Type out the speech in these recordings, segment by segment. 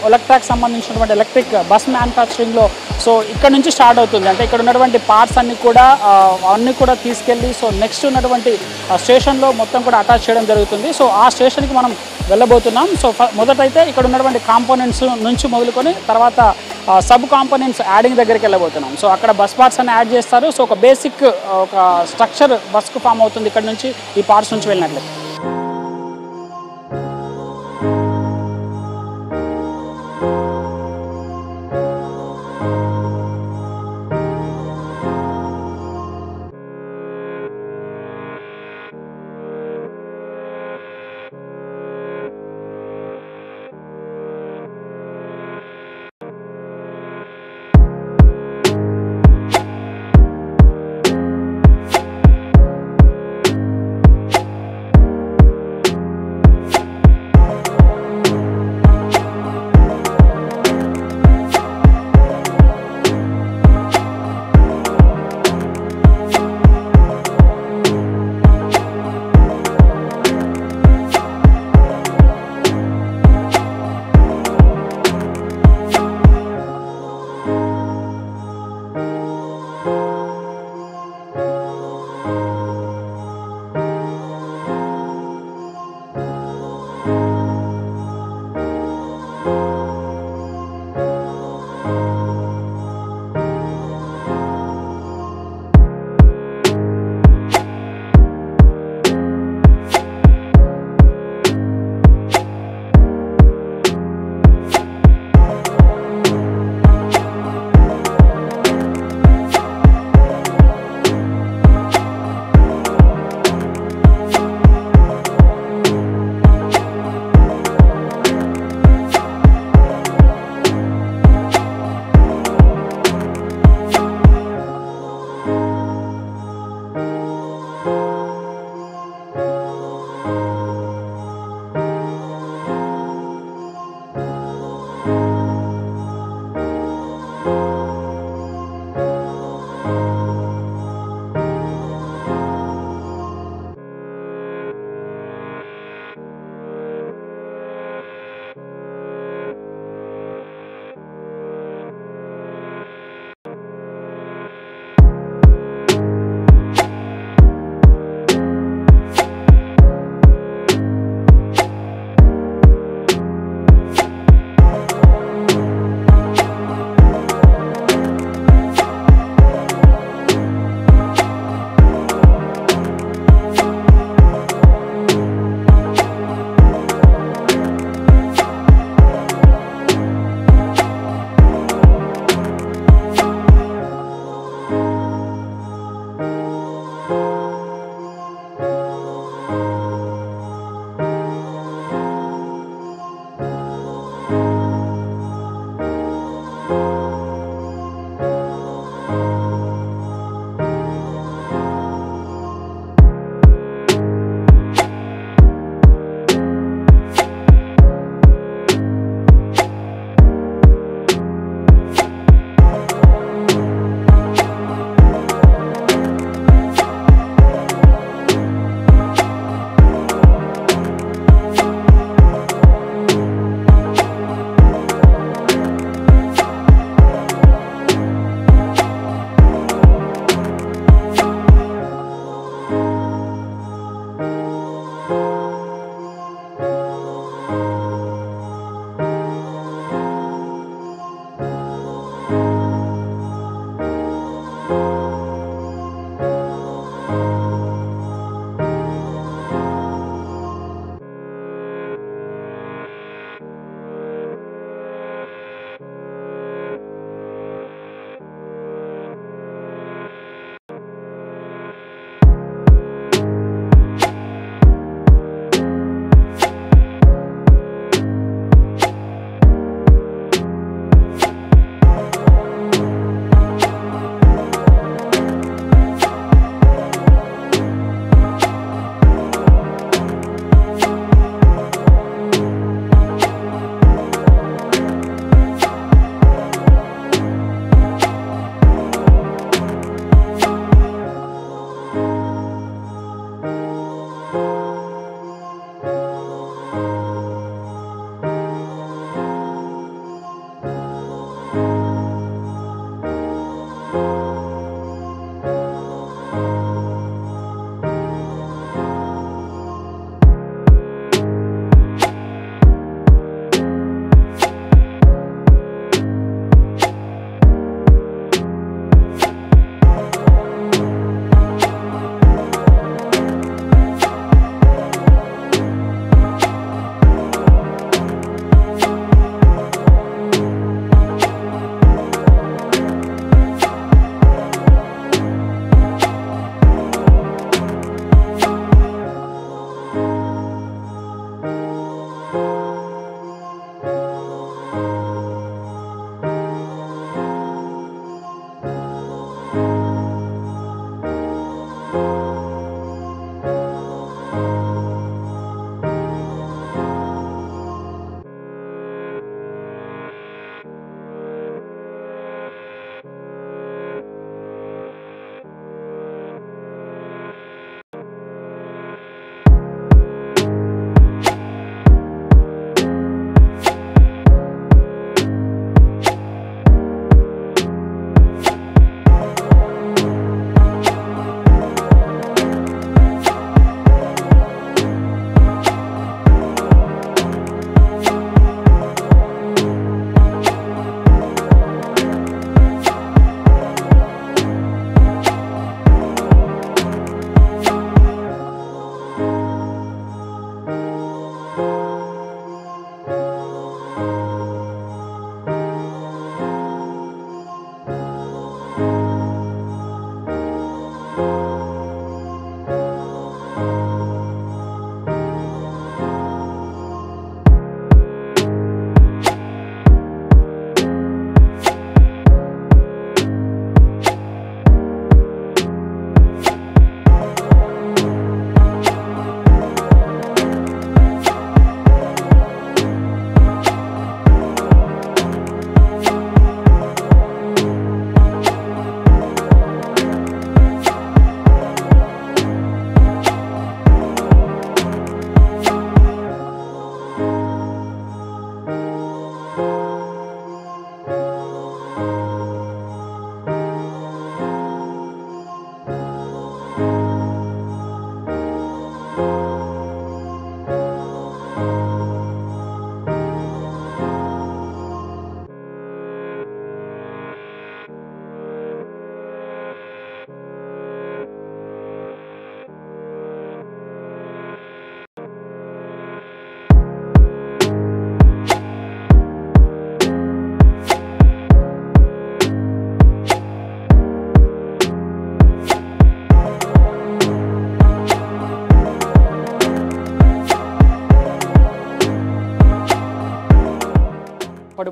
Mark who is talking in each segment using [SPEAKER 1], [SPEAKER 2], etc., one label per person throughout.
[SPEAKER 1] ఎలక్ట్రాక్ సంబంధించినటువంటి electric bus మ్యానుఫ్యాక్చరింగ్లో so ఇక్కడ నుంచి స్టార్ట్ అవుతుంది అంటే ఇక్కడ ఉన్నటువంటి పార్ట్స్ అన్ని కూడా ఆ, అన్ని కూడా తీసుకెళ్ళి సో నెక్స్ట్ ఉన్నటువంటి స్టేషన్లో మొత్తం కూడా అటాచ్ చేయడం జరుగుతుంది సో ఆ స్టేషన్కి మనం వెళ్ళబోతున్నాం సో ఫ- మొదటైతే ఇక్కడ ఉన్నటువంటి కాంపోనెంట్స్ నుంచి మొదలుకొని తర్వాత సబ్ కాంపోనెంట్స్ యాడింగ్ దగ్గరికి వెళ్ళబోతున్నాం సో అక్కడ బస్ పార్ట్స్ అని యాడ్ చేస్తారు సో ఒక బేసిక్ ఒక స్ట్రక్చర్ బస్కు ఫామ్ అవుతుంది ఇక్కడ నుంచి ఈ పార్ట్స్ నుంచి వెళ్ళినట్లయితే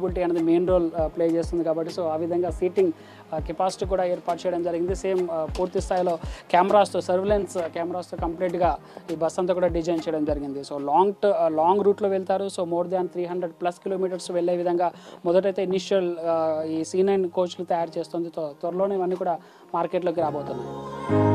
[SPEAKER 1] కంఫర్టబిలిటీ అనేది మెయిన్ రోల్ ప్లే చేస్తుంది కాబట్టి సో ఆ విధంగా సీటింగ్ కెపాసిటీ కూడా ఏర్పాటు చేయడం జరిగింది సేమ్ పూర్తి స్థాయిలో కెమెరాస్తో సర్విలెన్స్ కెమెరాస్తో కంప్లీట్గా ఈ బస్ అంతా కూడా డిజైన్ చేయడం జరిగింది సో లాంగ్ లాంగ్ రూట్లో వెళ్తారు so more than three hundred plus kilometres వెళ్ళే విధంగా మొదటైతే ఇనిషియల్ ఈ సీ నైన్ కోచ్లు తయారు చేస్తుంది త్వ- త్వరలోనే ఇవన్నీ కూడా మార్కెట్లోకి రాబోతున్నాయి